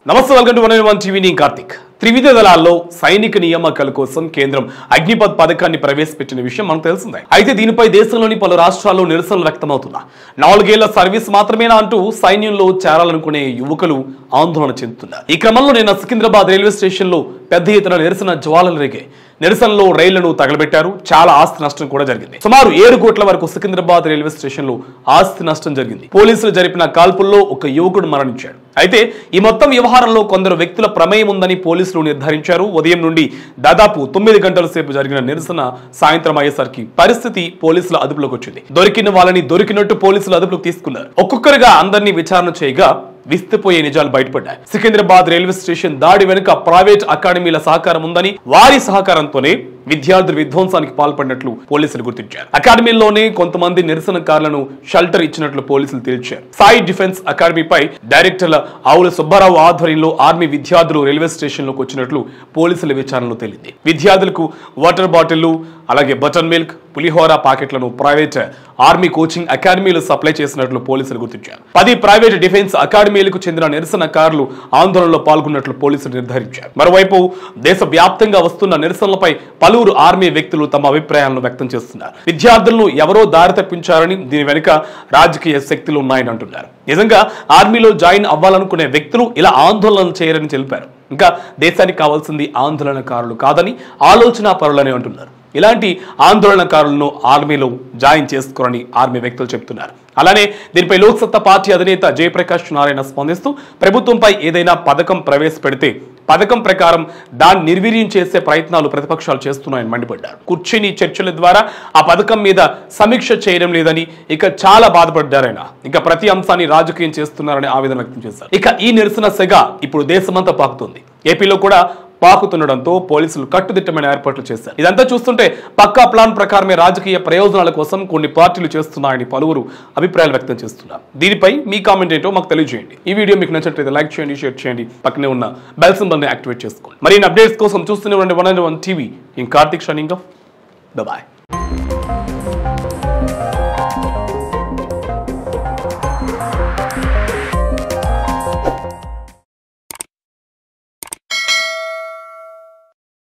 నమస్తే welcome to one one TV నేను కార్తిక్ త్రివిధ దళాల్లో సైనిక నియామకాల కోసం కేంద్రం అగ్నిపథ్ పథకాన్ని ప్రవేశపెట్టిన విషయం మనకు తెలిసిందే అయితే దీనిపై దేశంలోని పలు రాష్ట్రాల్లో నిరసనలు వ్యక్తమవుతున్నా నాలుగేళ్ల సర్వీస్ మాత్రమేనా అంటూ సైన్యంలో చేరాలనుకునే యువకులు ఆందోళన చెందుతున్నారు ఈ క్రమంలో నిన్న సికింద్రాబాద్ రైల్వే స్టేషన్ లో పెద్ద ఎత్తున నిరసన జ్వాలలు రేగాయి నిరసనలో రైళ్లను తగలబెట్టారు చాలా ఆస్తి నష్టం కూడా జరిగింది సుమారు ఏడు కోట్ల వరకు సికింద్రాబాద్ రైల్వే స్టేషన్ లో ఆస్తి నష్టం జరిగింది పోలీసులు జరిపిన కాల్పుల్లో ఒక యువకుడు మరణించాడు అయితే ఈ మొత్తం వ్యవహారంలో కొందరు వ్యక్తుల ప్రమేయం ఉందని పోలీసులు నిర్ధారించారు ఉదయం నుండి దాదాపు తొమ్మిది గంటల సేపు జరిగిన నిరసన సాయంత్రం అయ్యేసరికి పరిస్థితి పోలీసుల అదుపులోకి వచ్చింది దొరికిన వాళ్ళని దొరికినట్టు పోలీసులు అదుపులోకి తీసుకున్నారు ఒక్కొక్కరుగా అందరినీ విచారణ చేయగా విస్తుపోయే నిజాలు బయటపడ్డాయి సికింద్రాబాద్ రైల్వే స్టేషన్ దాడి వెనుక ప్రైవేట్ అకాడమీల సహకారం ఉందని వారి సహకారంతోనే విద్యార్థులు విధ్వంసానికి పాల్పడినట్లు పోలీసులు గుర్తించారు అకాడమీలోనే కొంతమంది నిరసనకారులను షెల్టర్ ఇచ్చినట్లు పోలీసులు తేల్చారు సాయి డిఫెన్స్ అకాడమీపై డైరెక్టర్ల ఆవుల సుబ్బారావు ఆధ్వర్యంలో ఆర్మీ విద్యార్థులు రైల్వే స్టేషన్ లోకి వచ్చినట్లు పోలీసుల విచారణలో తేలింది విద్యార్థులకు వాటర్ బాటిళ్లు అలాగే బటన్ మిల్క్ పులిహోర పాకెట్లను ప్రైవేట్ ఆర్మీ కోచింగ్ అకాడమీలు సప్లై చేసినట్లు పోలీసులు గుర్తించారు పది ప్రైవేట్ డిఫెన్స్ అకాడమీలకు చెందిన నిరసనకారులు ఆందోళనలో పాల్గొన్నట్లు పోలీసులు నిర్ధారించారు మరోవైపు దేశ వ్యాప్తంగా వస్తున్న నిరసనలపై పలువురు ఆర్మీ వ్యక్తులు తమ అభిప్రాయాలను వ్యక్తం చేస్తున్నారు విద్యార్థులను ఎవరో దారి తప్పించారని దీని వెనుక రాజకీయ శక్తులు ఉన్నాయని అంటున్నారు నిజంగా ఆర్మీలో జాయిన్ అవ్వాలనుకునే వ్యక్తులు ఇలా ఆందోళన చేయరని తెలిపారు ఇంకా దేశానికి కావాల్సింది ఆందోళనకారులు కాదని ఆలోచన పరులని అంటున్నారు ఇలాంటి ఆందోళనకారులను ఆర్మీలో జాయిన్ చేసుకోరని ఆర్మీ వ్యక్తులు చెబుతున్నారు అలానే దీనిపై లోక్సత్తా పార్టీ అధినేత జయప్రకాష్ నారాయణ స్పందిస్తూ ప్రభుత్వంపై ఏదైనా పథకం ప్రవేశపెడితే పథకం ప్రకారం దాన్ని నిర్వీర్యం చేసే ప్రయత్నాలు ప్రతిపక్షాలు చేస్తున్నాయని మండిపడ్డారు కూర్చుని చర్చల ద్వారా ఆ పథకం మీద సమీక్ష చేయడం లేదని ఇక చాలా బాధపడ్డారాయన ఇక ప్రతి అంశాన్ని రాజకీయం చేస్తున్నారని ఆవేదన వ్యక్తం చేశారు ఇక ఈ నిరసన సెగ ఇప్పుడు దేశమంతా పాకుతుంది ఏపీలో కూడా పాకుతుండడంతో పోలీసులు కట్టుదిట్టమైన ఏర్పాట్లు చేశారు ఇదంతా చూస్తుంటే పక్కా ప్లాన్ ప్రకారమే రాజకీయ ప్రయోజనాల కోసం కొన్ని పార్టీలు చేస్తున్నాయని పలువురు అభిప్రాయాలు వ్యక్తం చేస్తున్నారు దీనిపై మీ కామెంట్ ఏంటో మాకు తెలియజేయండి ఈ వీడియో మీకు నచ్చినట్లయితే లైక్ చేయండి షేర్ చేయండి పక్కనే ఉన్న బెల్ సింబల్ ని యాక్టివేట్ చేసుకోండి మరిన్ని అప్డేట్స్ కోసం చూస్తూనే ఉండండి వన్ అండ్ వన్ టీవీ ఇన్ కార్తిక్ షనింగ్ బాయ్